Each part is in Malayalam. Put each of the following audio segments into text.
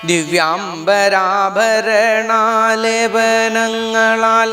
ദിവ്യാംബരാഭരണാലേപനങ്ങളാൽ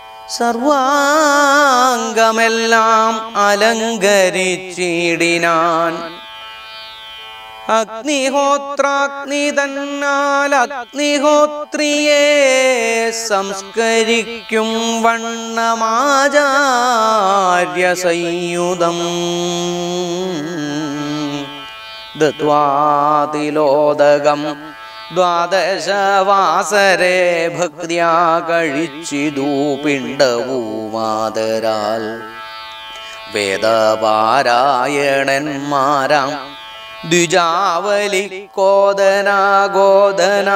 സർവാംഗമെല്ലാം അലങ്കരിച്ചിടിനാൻ അഗ്നിഹോത്രാഗ്നി തന്നാൽ അഗ്നിഹോത്രിയെ സംസ്കരിക്കും വണ്ണമാചാര്യ സംയുതം ദത്വാതിലോദകം ദ്വാദശവാസരെ ഭക്തിയാ കഴിച്ചിതു പിണ്ടവുമാതരാൽ വേദപാരായണന്മാരാം ദ്വിജാവലി കോദന ഗോദന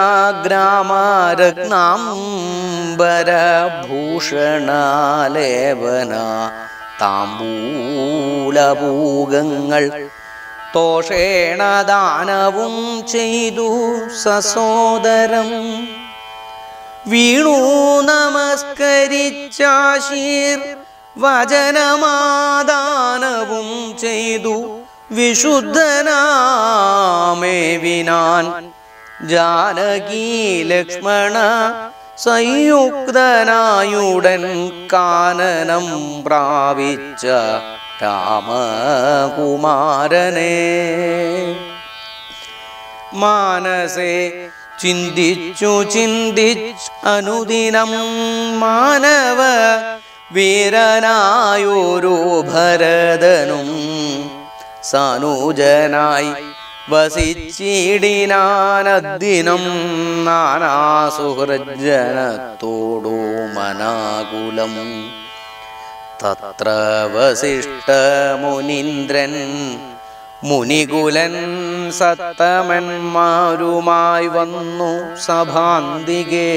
ഗ്രാമരത്നാംബരഭൂഷണാലേവന താമ്പൂലഭൂഗങ്ങൾ തോഷേണ ദാനവും ചെയ്തു സസോദരം വീണു നമസ്കരിച്ചാശീർ വചനമാദാനവും ചെയ്തു വിശുദ്ധനാമേവിനാൻ ജാനകി ലക്ഷ്മണ സംയുക്തനായുടൻ കാനനം പ്രാപിച്ച രാമകുമാരനെ മാനസേ ചിന്തിച്ചു ചിന്തിച്ച് അനുദിനം മാനവ വീരനായൊരു ഭരതനും സാനുജനായി വസിച്ചിടിനാനദ്ദിനം നാനാസുഹൃജനത്തോടു മനാകുലം തത്ര വസിഷ്ഠമുനീന്ദ്രൻ മുനികുലൻ സത്തമന്മാരുമായി വന്നു സഭാന്തികേ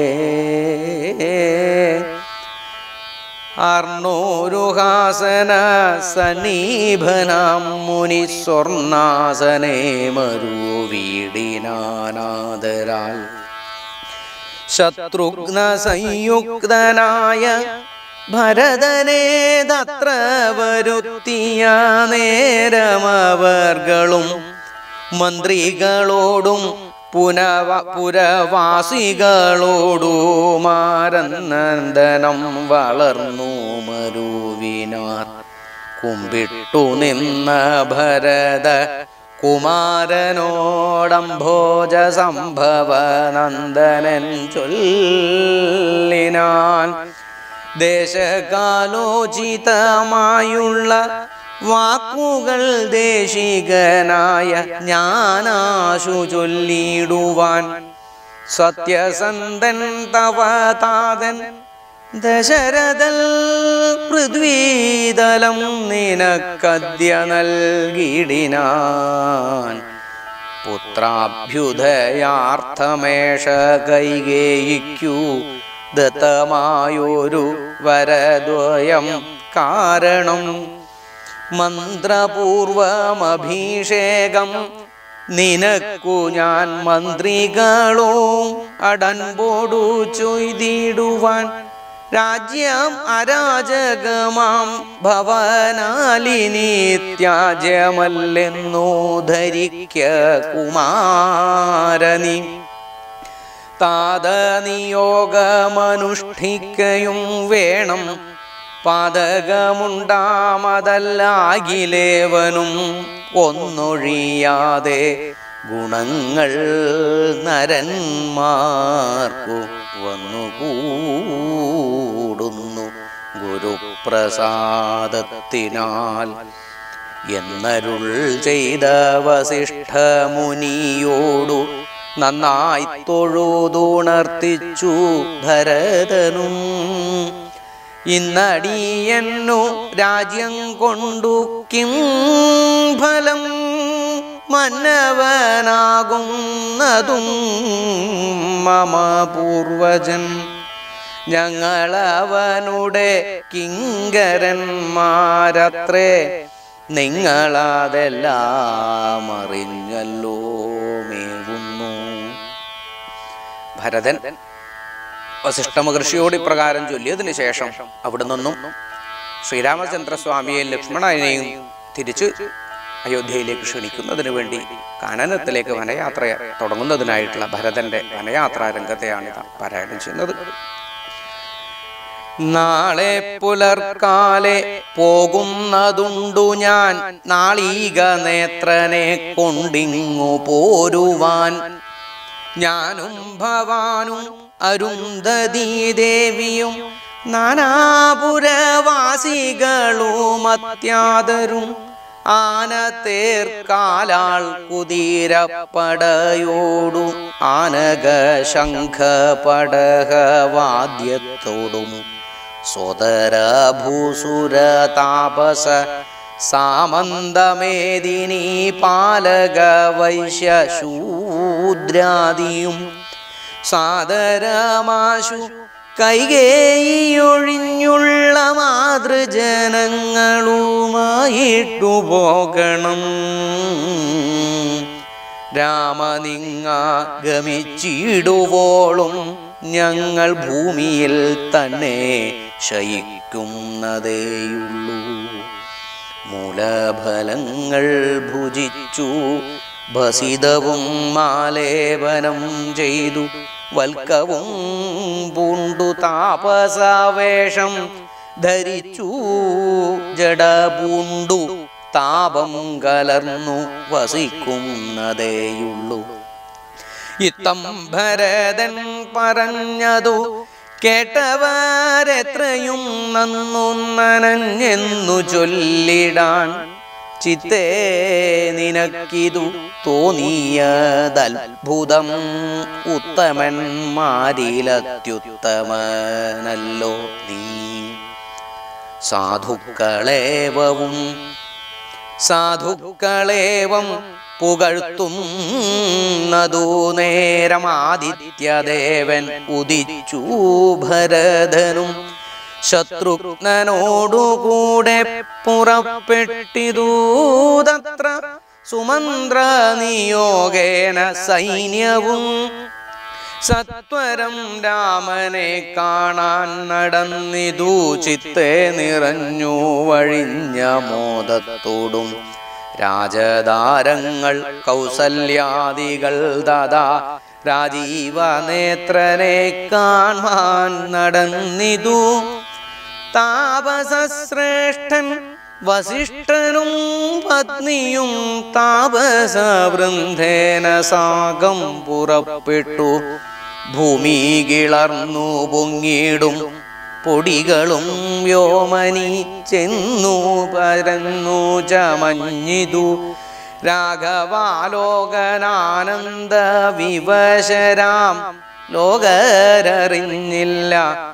അർണോരുഹാസന സനീഭനാം മുനി സ്വർണാസനേ മരുവീടിനാനാദരാൽ ശത്രുഘ്ന സംയുക്തനായ ഭരതനെ തത്ര വരുത്തിയ നേരമവർകളും മന്ത്രികളോടും പുനവ പുരവാസികളോടുമാരനന്ദനം വളർന്നു മരുവിനാർ കുമ്പിട്ടു നിന്ന ഭരത കുമാരനോടംഭോജ സംഭവ നന്ദനൻ ചൊല്ലിനാൻ ദേശകാലോചിതമായുള്ള വാക്കുകൾ ദേശികനായ ഞാനാശു ചൊല്ലിടുവാൻ സത്യസന്ധൻ തവ താതൻ ദശരഥൽ പൃഥ്വീതലം നിനക്കദ്യ നൽകിടിനാൻ പുത്രാഭ്യുദയാർത്ഥമേഷ കൈകേയിക്കൂ ദത്തമായൊരു വരദ്വയം കാരണം മന്ത്രപൂർവമഭിഷേകം നിനക്കു ഞാൻ മന്ത്രികളോ അടൻപോടു ചൊയ്തിടുവാൻ രാജ്യം അരാജകമാം ഭവനാലിനി ത്യാജ്യമല്ലെന്നു ധരിക്ക കുമാരനി താതനിയോഗമനുഷ്ഠിക്കയും വേണം പാതകമുണ്ടാമതല്ലാകിലേവനും ഒന്നൊഴിയാതെ ഗുണങ്ങൾ നരന്മാർക്കു വന്നുകൂടുന്നു ഗുരുപ്രസാദത്തിനാൽ എന്നരുൾ ചെയ്ത വസിഷ്ഠമുനിയോടു നന്നായി തൊഴുതുണർത്തിച്ചു ഭരതനും ഇന്നടിയന്നു രാജ്യം കൊണ്ടു കിം ഫലം മന്നവനാകുന്നതും മമ പൂർവജൻ ഞങ്ങളവനുടെ കിങ്കരന്മാരത്രേ നിങ്ങളതെല്ലാം അറിഞ്ഞല്ലോ മേവുന്നു ഭരതൻ വസിഷ്ഠ മഹർഷിയോട് ഇപ്രകാരം ചൊല്ലിയതിനു ശേഷം അവിടെ നിന്നും ശ്രീരാമചന്ദ്രസ്വാമിയെയും ലക്ഷ്മണനെയും തിരിച്ച് അയോധ്യയിലേക്ക് ക്ഷണിക്കുന്നതിന് വേണ്ടി കാനനത്തിലേക്ക് വനയാത്ര തുടങ്ങുന്നതിനായിട്ടുള്ള ഭരതന്റെ വനയാത്രാ രംഗത്തെയാണ് ഇതാ പാരായണം ചെയ്യുന്നത് നാളെ പുലർക്കാലെ പോകുന്നതുണ്ടു ഞാൻ നാളീക നേത്രനെ കൊണ്ടിങ്ങു പോരുവാൻ ഞാനും ഭവാനും അരുന്ധതി ദേവിയും നാനാപുരവാസികളും അത്യാദരും ആന തേർക്കാലാൾ കുതിരപ്പടയോടും ആനക ശംഖ പടഹവാദ്യത്തോടും സ്വതര ഭൂസുര താപസ സാമന്തമേദിനി പാലക വൈശ്യ ശൂദ്രാദിയും സാദരമാശു കൈകേയൊഴിഞ്ഞുള്ള മാതൃജനങ്ങളുമായിട്ടു പോകണം രാമനിങ്ങ ഗമിച്ചിടുവോളും ഞങ്ങൾ ഭൂമിയിൽ തന്നെ ശയിക്കുന്നതേയുള്ളൂ മൂലഫലങ്ങൾ ഭുജിച്ചു ഭസിതവും മാലേപനം ചെയ്തു വൽക്കവും പൂണ്ടു താപസവേഷം ധരിച്ചു ജട പൂണ്ടു താപം കലർന്നു വസിക്കുന്നതേയുള്ളൂ ഇത്തം ഭരതൻ പറഞ്ഞതു കേട്ടവരെത്രയും നന്നു നനഞ്ഞെന്നു ചൊല്ലിടാൻ ചിത്തേ നിനക്കിതു തോന്നിയതത്ഭുതം ഉത്തമന്മാരിലത്യുത്തമനല്ലോ നീ സാധുക്കളേവവും സാധുക്കളേവം പുകഴ്ത്തുന്നതു നേരം ആദിത്യദേവൻ ഉദിച്ചു ഭരതനും ശത്രുഘ്നോടുകൂടെ പുറപ്പെട്ടിതൂതത്ര സുമന്ത്ര നിയോഗേന സൈന്യവും സത്വരം രാമനെ കാണാൻ നടന്നിതു ചിത്തെ നിറഞ്ഞു വഴിഞ്ഞ മോദത്തോടും രാജധാരങ്ങൾ കൗസല്യാദികൾ ദാദാ രാജീവ നേത്രനെ കാണാൻ നടന്നിതു താപസശ്രേഷ്ഠൻ വസിഷ്ഠനും പത്നിയും താപസവൃന്ദേന സാഗം പുറപ്പെട്ടു ഭൂമി കിളർന്നു പൊങ്ങിടും പൊടികളും വ്യോമനി ചെന്നു പരന്നു ചമഞ്ഞിതു രാഘവാലോകനാനന്ദ വിവശരാം ലോകരറിഞ്ഞില്ല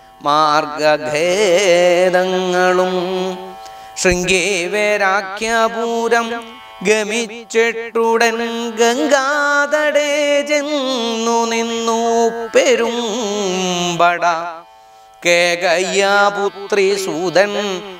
മാർഗഭേദങ്ങളും ശൃംഗേവരാഖ്യപൂരം ഗമിച്ചിട്ടുടൻ ഗംഗാതടേ ചെന്നു നിന്നു പെരുമ്പട കേകയ്യാപുത്രി സൂതൻ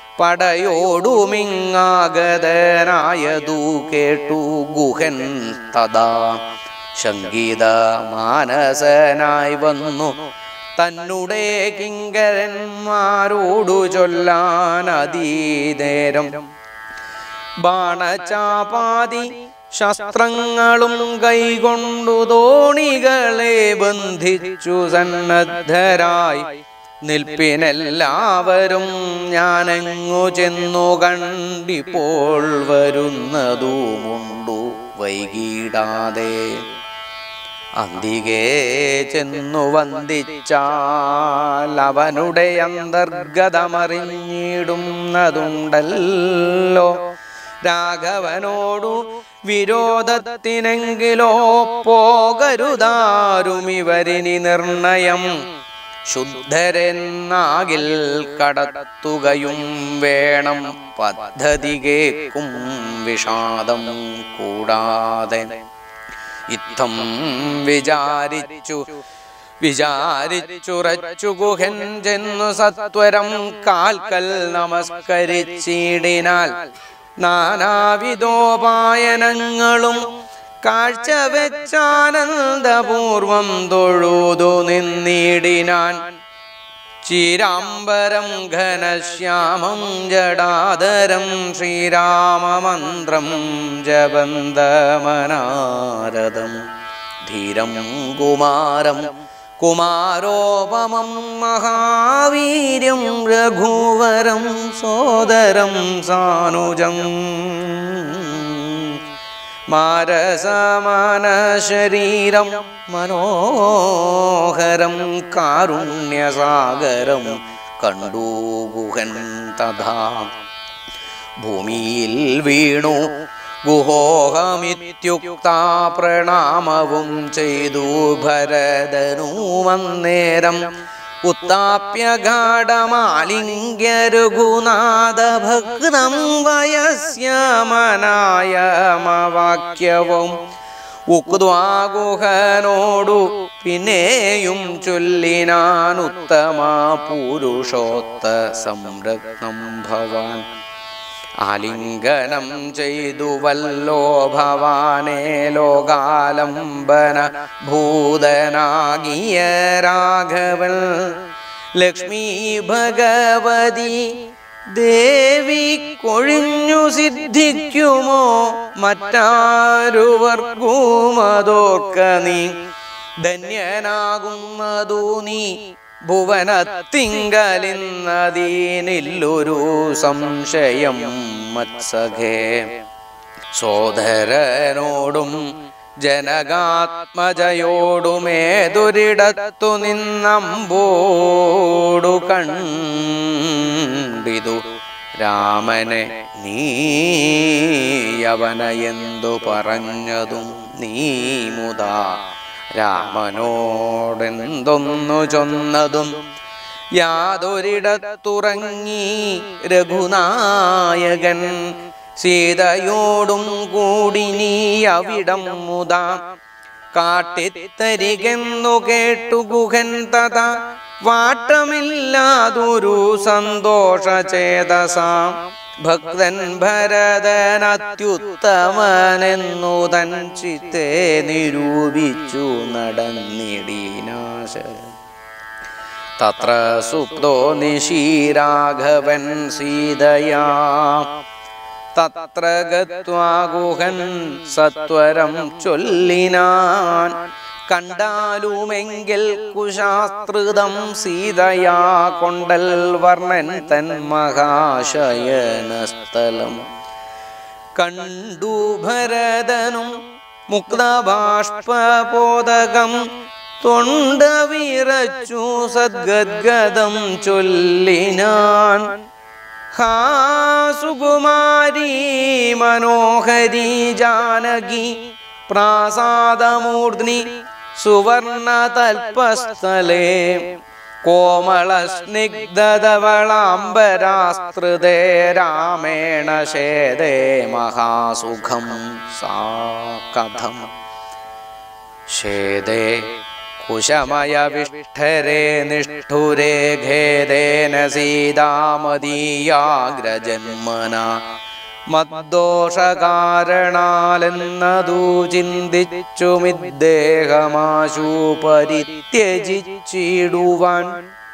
പടയോടുമിങ്ങാഗതനായതു കേട്ടു ഗുഹൻ തഥാ ശങ്കീത മാനസനായി വന്നു തന്നുടെ കിങ്കരന്മാരോടു ചൊല്ലാൻ അതീനേരം ബാണചാപാതി ശസ്ത്രങ്ങളും കൈകൊണ്ടു തോണികളെ ബന്ധിച്ചു സന്നദ്ധരായി നിൽപ്പിനെല്ലാവരും ഞാനെങ്ങു ചെന്നു കണ്ടിപ്പോൾ വരുന്നതുമുണ്ടു വൈകിടാതെ അന്തികേ ചെന്നു വന്ദിച്ചാൽ അവനുടെ അന്തർഗതമറിഞ്ഞിടുന്നതുണ്ടല്ലോ രാഘവനോടു വിരോധത്തിനെങ്കിലോ പോകരുതാരും ഇവരിനി നിർണയം ശുദ്ധരെന്നാകിൽ കടത്തുകയും വേണം പദ്ധതി കേക്കും വിഷാദം കൂടാതെ ഇത്തം വിചാരിച്ചു വിചാരിച്ചുറച്ചു ഗുഹൻ ചെന്നു സത്വരം കാൽക്കൽ നമസ്കരിച്ചിടിനാൽ നാനാവിധോപായനങ്ങളും കാഴ്ചവെച്ചാനന്ദപൂർവം തൊഴുതു നിന്നിടിനാൻ ചീരാംബരം ഘനശ്യാമം ജടാധരം ശ്രീരാമമന്ത്രം ജപന്തമനാരദം ധീരം കുമാരം കുമാരോപമം മഹാവീര്യം രഘുവരം സോദരം സാനുജം മാരസമാനശരീരം മനോഹരം കാരുണ്യസാഗരം കണ്ടു ഗുഹൻ തഥാ ഭൂമിയിൽ വീണു ഗുഹോഹമിത്യുക്ത പ്രണാമവും ചെയ്തു ഭരതനുമന്നേരം ഉത്താപ്യ ഗാഠമാലിംഗ്യ രഘുനാഥ ഭക്തം വയസ്യമനായമവാക്യവും ഉക്വാഗുഹനോടു പിന്നെയും ചൊല്ലിനാൻ ഉത്തമ പുരുഷോത്ത സംരത്നം ഭവാൻ ആലിംഗനം ചെയ്തു വല്ലോ ഭവാനേ ലോകാലംബന ഭൂതനാകിയ രാഘവൻ ലക്ഷ്മി ഭഗവതി ദേവി കൊഴിഞ്ഞു സിദ്ധിക്കുമോ മറ്റാരുവർക്കും അതോർക്ക നീ ധന്യനാകുന്നതു നീ ഭുവനത്തിങ്കലിന്നതീനില്ലൊരു സംശയം മത്സഖേ സോദരനോടും ജനകാത്മജയോടുമേതൊരിടത്തു നിന്നമ്പോടു കണ്ടിതു രാമനെ നീയവന എന്തു പറഞ്ഞതും നീ മുതാ രാമനോടെന്തൊന്നു ചൊന്നതും യാതൊരിടത്തുറങ്ങി രഘുനായകൻ സീതയോടും കൂടി നീ അവിടം മുതാ കാട്ടിത്തരികെന്നു കേട്ടു ഗുഹൻ തഥ വാട്ടമില്ലാതൊരു സന്തോഷചേതസാം ഭക്തൻ ഭരതനത്യുത്തമനെന്നു തൻ ചിത്തെ നിരൂപിച്ചു നടന്നിടീനാശ തത്ര സുപ്തോ നിശീരാഘവൻ സീതയാ തത്ര ഗത്വാ ഗുഹൻ സത്വരം ചൊല്ലിനാൻ കണ്ടാലുമെങ്കിൽ കുശാസ്ത്രിതം സീതയാ കൊണ്ടൽ വർണ്ണൻ തൻ മഹാശയനസ്ഥലം കണ്ടു ഭരതനും മുക്തബാഷ്പോദകം തൊണ്ട വിറച്ചു സദ്ഗദ്ഗതം ചൊല്ലിനാൻ ഹാ സുകുമാരി മനോഹരി ജാനകി പ്രാസാദമൂർധ്നി സുവർണ തൽപസ്ഥലേ കോമള സ്നിഗ്ധവളാംബരാസ്തൃതേ രാമേണ ശേദേ മഹാസുഖം സാ കഥം ശേദേ കുശമയവിഷ്ഠരെ നിഷ്ഠുരേ ഖേദേന സീതാമതീയാഗ്രജന്മന മദ്ദോഷകാരണാലെന്നതു ചിന്തിച്ചുമിദ്ദേഹമാശു പരിത്യജിച്ചിടുവാൻ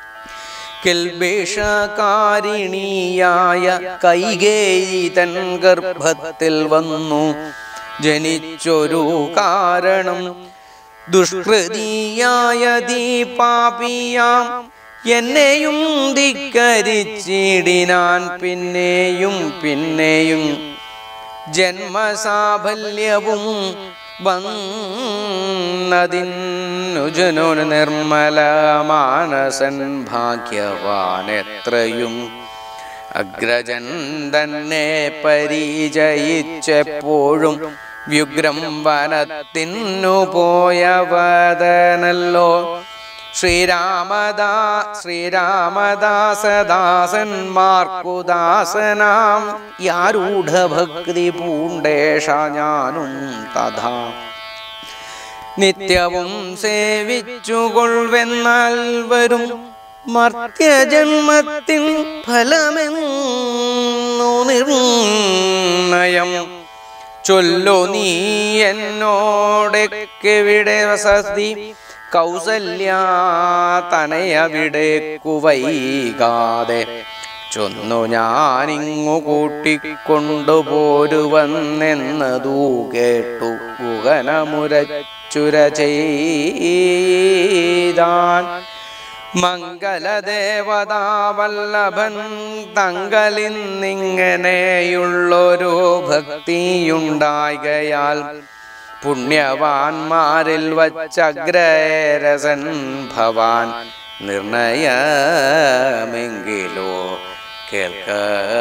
കിൽബേഷകാരിണിയായ കൈകേയി തൻ ഗർഭത്തിൽ വന്നു ജനിച്ചൊരു കാരണം ദുഷ്കൃതിയായ ദീപാപിയാം എന്നെയും ധിക്കരിച്ചിടിനാൻ പിന്നെയും പിന്നെയും ജന്മസാഫല്യവും വന്നതിന്നുജനു നിർമ്മല മാനസൻ ഭാഗ്യവാൻ എത്രയും അഗ്രജൻ തന്നെ പരിചയിച്ചെപ്പോഴും വ്യുഗ്രം വനത്തിന്നു പോയവതനല്ലോ ശ്രീരാമദാ ശ്രീരാമദാസദാസന്മാർക്കുദാസനാം യാരൂഢഭക്തി പൂണ്ടേഷ ഞാനും തഥാ നിത്യവും സേവിച്ചുകൊള്ളുവെന്നാൽ വരും മർത്യജന്മത്തിൻ ഫലമെന്നു നിർണയം ചൊല്ലു നീ എന്നോടെവിടെ വസതി കൗസല്യ തനയവിടേക്കു വൈകാതെ ചൊന്നു ഞാനിങ്ങു കൂട്ടിക്കൊണ്ടുപോരുവന്നെന്നതു കേട്ടു ഗുഹനമുരച്ചുര ചെയ്താൻ മംഗലദേവതാവല്ലഭൻ തങ്കലിന്നിങ്ങനെയുള്ളൊരു ഭക്തിയുണ്ടായകയാൽ പുണ്യവാന്മാരിൽ വച്ചഗ്രരസൻ ഭവാൻ നിർണയമെങ്കിലോ കേൾക്ക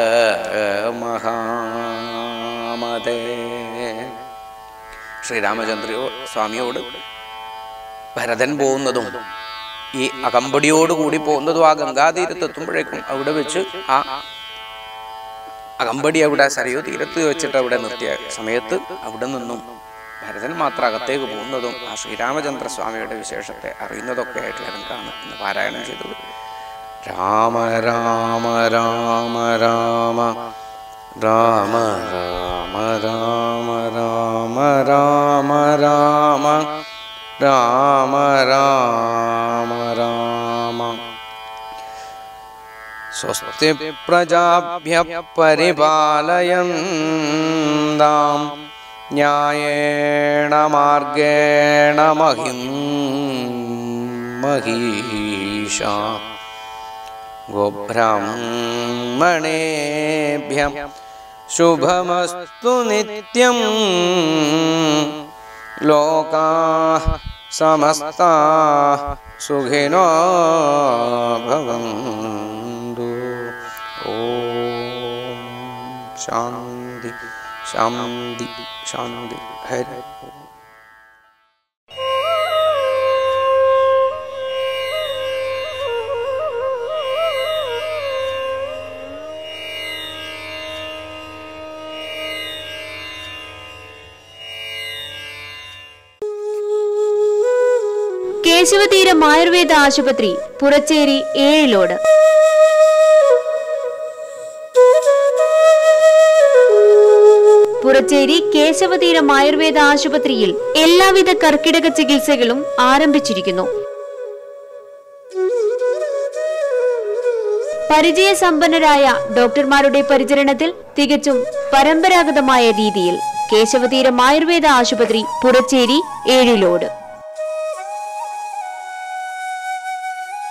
മഹാമതേ ശ്രീരാമചന്ദ്രയോ സ്വാമിയോട് ഭരതൻ പോകുന്നതും ഈ അകമ്പടിയോട് കൂടി പോകുന്നതും ആ ഗംഗാതീരത്തെത്തുമ്പോഴേക്കും അവിടെ വെച്ച് ആ അകമ്പടി അവിടെ സരയൂ തീരത്ത് വെച്ചിട്ട് അവിടെ നിർത്തിയ സമയത്ത് അവിടെ നിന്നും ഭരതൻ മാത്രം അകത്തേക്ക് പോകുന്നതും ആ ശ്രീരാമചന്ദ്ര സ്വാമിയുടെ വിശേഷത്തെ അറിയുന്നതൊക്കെ ആയിട്ടുള്ള രംഗാണ് ഇന്ന് പാരായണം ചെയ്തത് രാമ രാമ രാമ രാമ രാമ രാമ രാമ രാമ രാമ രാമ രാമ രാമ സ്വസ്തി പ്രജാഭ്യ പരിപാലയന്താം ന്യായേണ മാർഗേണ മഹിം മഹീഷ ഗോബ്രാഹ്മണേഭ്യ ശുഭമസ്തു നിത്യം ലോകാ സമസ്താ സുഖിനോ ഭവന്തു ഓം ശാന്തി ശാന്തി ശാന്തി ഹരി ഓം. കേശവതീരം ആയുർവേദ ആശുപത്രി പുറച്ചേരി ഏഴിലോട് പുറച്ചേരി കേശവതീരം ആയുർവേദ ആശുപത്രിയിൽ എല്ലാവിധ കർക്കിടക ചികിത്സകളും ആരംഭിച്ചിരിക്കുന്നു പരിചയസമ്പന്നരായ ഡോക്ടർമാരുടെ പരിചരണത്തിൽ തികച്ചും പരമ്പരാഗതമായ രീതിയിൽ കേശവതീരം ആയുർവേദ ആശുപത്രി പുറച്ചേരി ഏഴിലോട്